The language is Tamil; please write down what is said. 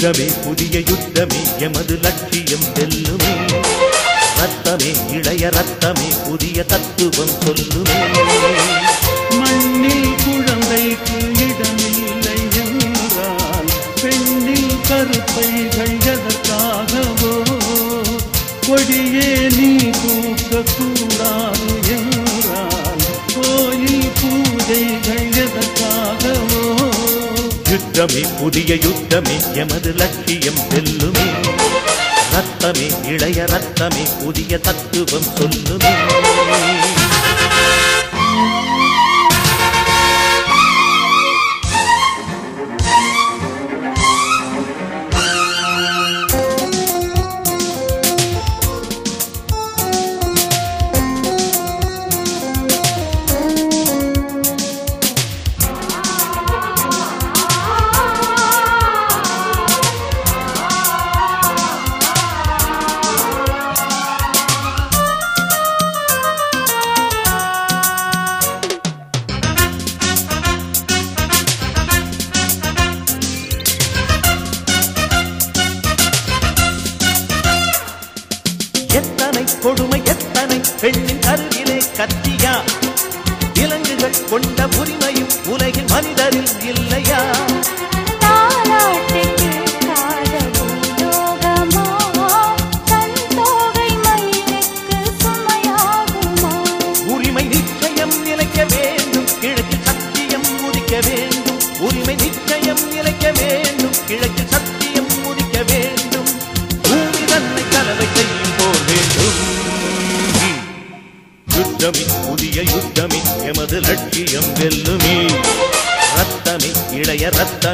யுத்தமே புதிய யுத்தமே எமது லட்சியம் வெல்லுமே ரத்தமே இளைய ரத்தமே புதிய தத்துவம் சொல்லுமே மண்ணில் குழந்தைக்கு இடமில்லை என்றால் பெண்ணில் கருப்பைகள் எதற்காகவோ கொடியே நீ தூக்கக்கூடாது என்றால் கோயில் பூஜைகள் எதற்காகவோ யுத்தமே புதிய யுத்தமே எமது லட்சியம் வெல்லுமே ரத்தமே இளைய ரத்தமே புதிய தத்துவம் சொல்லுமே எத்தனை கொடுமை எத்தனை பெண்ணின் கருவிலே கத்தி